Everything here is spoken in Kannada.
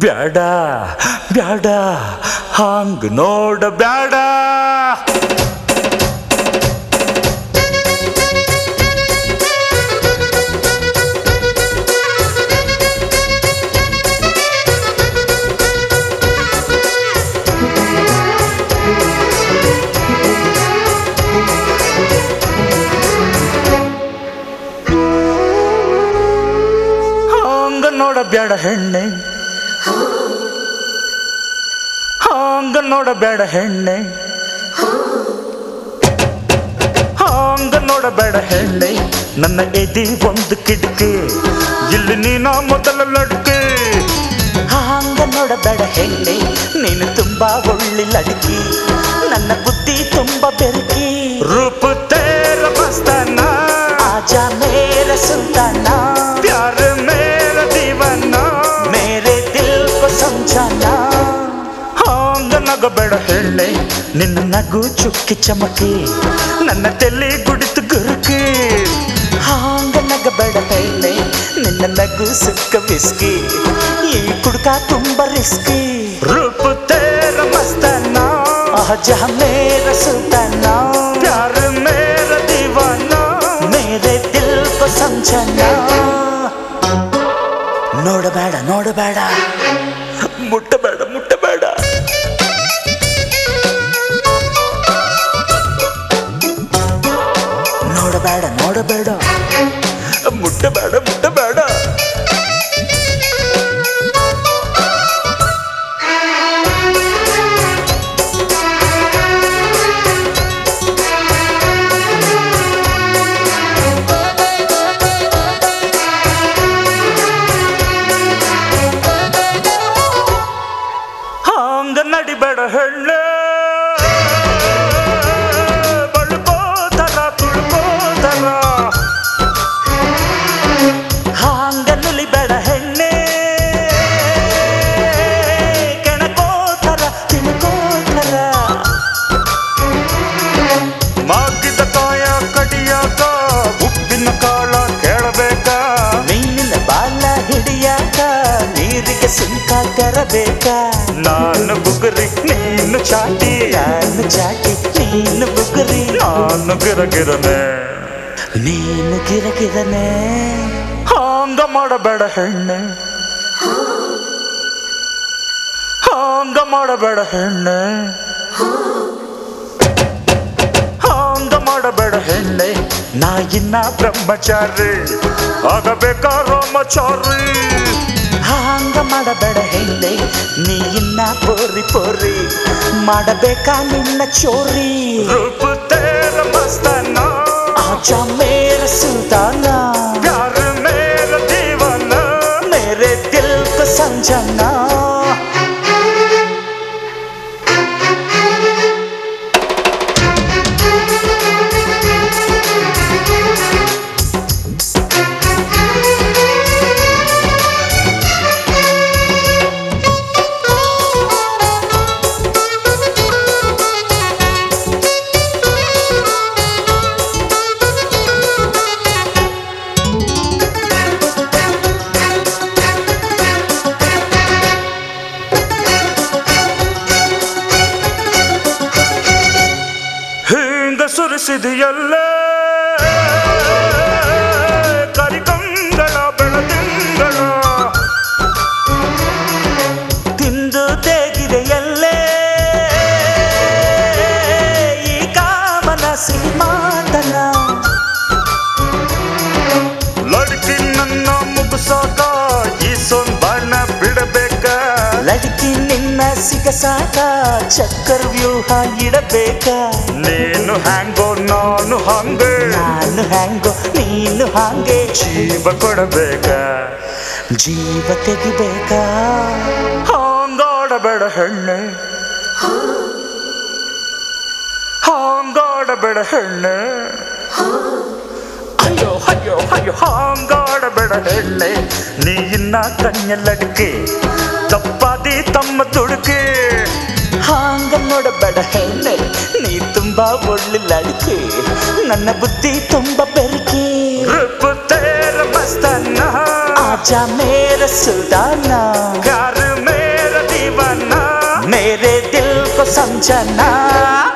ಬ್ಯಾಡ ಬ್ಯಾಡ ಹಾಂಗ್ ನೋಡ ಬ್ಯಾಡ ಹಾಂಗ ನೋಡ ಬ್ಯಾಡ ಹೆಣ್ಣೆ ಹಾಂಗ ನೋಡ ಬ್ಯಾಡ ಹೆಣ್ಣೆ ಹಾಂಗ ನೋಡ ಬೇಡ ಹೆಣ್ಣೆ ನನ್ನ ಎದಿ ಒಂದು ಕಿಟಕಿ ಇಲ್ಲಿ ನೀನ ಮೊದಲ ಲಡ್ಕೆ ಹಾಂಗ ನೋಡಬೇಡ ಹೆಣ್ಣೆ ನೀನು ತುಂಬಾ ಒಳ್ಳೆ ಲಡ್ಕಿ ನನ್ನ ಬುದ್ಧಿ ತುಂಬಾ ಬೆರಕಿ ರೂಪ ತೇರ ಮಸ್ತಾನ ಆಜಾ ಮೇರ ಸುಲ್ತಾನ ಪ್ಯಾರ ಮೇರ ದೀವನ ಮೇರೆ ದಿಲ್ ಕೋ ಸಮझाना ಹಾಂಗ ನಗಬೇಡ ಹೆಣ್ಣೆ ನಿನ್ನ ನಗು ಚುಕ್ಕಿ ಚಮಕಿ ನನ್ನ ತೆಲ್ಲಿ ಗುಡಿತು ಗುರುಕಿ ಹಾಂಗ ನಗಬೇಡ ಹೆಣ್ಣೆ ನಿನ್ನ ನಗು ಸುಕ್ಕ ಬಿಸ್ಕಿ ಈ ಕುಡ್ಕ ತುಂಬಾ ರಿಸ್ಕಿ ರೂಪ ತೇರ ಮಸ್ತಾನ ಆಜಾ ಮೇರ ಸುಲ್ತಾನ ಪ್ಯಾರ ಮೇರ ದೀವನ ಮೇರೆ ದಿಲ್ ಕೋ ಸಮझाना ನೋಡಬೇಡ ನೋಡಬೇಡ ಮುಟ್ಟಬೇಡ ಮುಟ್ಟಬೇಡ ನೋಡಬೇಡ ನೋಡಬೇಡ ಮುಟ್ಟಬೇಡ ಮುಟ್ಟಬೇಡ ಹಾಂಗ ನಡಿಬೇಡ ಹೆಣ್ಣೆ ಬಳ್ಕೋತರ ತುಳ್ಕೋತರ ಹಾಂಗ ನುಲಿಬೇಡ ಹೆಣ್ಣೆ ಕೆಣಕೋತರ ತಿನ್ಕೋತರ ಮಾಗಿದ ಕಾಯ ಕಡಿಯಾಕ ಉಪ್ಪಿನ ಕಾಳ ಕೇಳಬೇಕ ಮೀನಿನ ಬಾಲ ಹಿಡಿಯಾಕ ನೀರಿಗೆ ಸುಂಕ ತರಬೇಕ ನಾನು ಬುಗುರಿ ನೀನು ಚಾಟಿ ನಾನು ಚಾಟಿ ನೀನು ಬುಗುರಿ ನಾನು ಗಿರಗಿರನೆ ನೀನು ಗಿರಗಿರನೆ ಹಾಂಗ ಮಾಡಬೇಡ ಹೆಣ್ಣೆ ಹಾಂಗ ಮಾಡಬೇಡ ಹೆಣ್ಣೆ ಹಾಂಗ ಮಾಡಬೇಡ ಹೆಣ್ಣೆ ನಾ ಇನ್ನ ಬ್ರಹ್ಮಚಾರಿ ಆಗಬೇಕ ರಾಮಚಾರಿ ಹಾಂಗ ಮಾಡಬೇಡ ಹೆಣ್ಣೆ ನೀ ಇನ್ನ ಪೋರಿ ಪೋರಿ ಮಾಡಬೇಕಾ ನಿನ್ನ ಚೋರಿ ರೂಪ ತೇರ ಮಸ್ತಾನ ಆಜಾ ಮೇರ ಸುಲ್ತಾನ ಪ್ಯಾರ ಮೇರ ದೀವಾನ मेरे दिल को समझाना ಹಿಂಗ ಸುರಿಸಿದೆಯಲ್ಲ ಕರಿಕಂಗಳ ಬೆಳದಿಂಗಳ ತಿಂದು ತೆಗಿದೆಯಲ್ಲೇ ಈ ಕಾಮನ ಸಿಂಹಾತನ ಲಡ್ಕಿ ನನ್ನ ಮುಗಿಸಾಕ ಈ ಸೊಂಬಾಣ ಬಿಡಬೇಕ ಲಡ್ಕಿ ನಿನ್ನ ಸಿಗಸಾಕ ಚಕ್ಕರ್ ವ್ಯೂಹ ಇಡಬೇಕ ನೀನು ಹ್ಯಾಂಗೋ ನಾನು ಹಂಗೆ ನಾನು ಹ್ಯಾಂಗೋ ನೀನು ಹಾಂಗೆ ಜೀವ ಕೊಡಬೇಕ ಜೀವ ತೆಗಿಬೇಕಾ ಹಾಂಗಾಡಬೇಡ ಹೆಣ್ಣೆ ಹಾಂಗಾಡಬೇಡ ಹೆಣ್ಣೆ ಅಯ್ಯೋ ಅಯ್ಯೋ ಅಯ್ಯೋ ಹಾಂಗಾಡಬೇಡ ಹೆಣ್ಣೆ ನೀ ಇನ್ನ ಕನ್ಯಲ್ಲಡಿಕೆ ತಪ್ಪಾದಿ ತಮ್ಮ ತುಡುಕೆ ಹಾಂಗ ನೋಡಬೇಡ ಹೆಣ್ಣೆ ನೀ ತುಂಬಾ ಒಳ್ಳೆ ಲಡಿಕೆ ನನ್ನ ಬುದ್ಧಿ ತುಂಬಾ ಬೆರಕೆ ರೂಪ ತೇರ ಮಸ್ತಾನ ಆಜಾ ಮೇರ ಸುಲ್ತಾನ ಪ್ಯಾರ ಮೇ ಸಂಜನಾ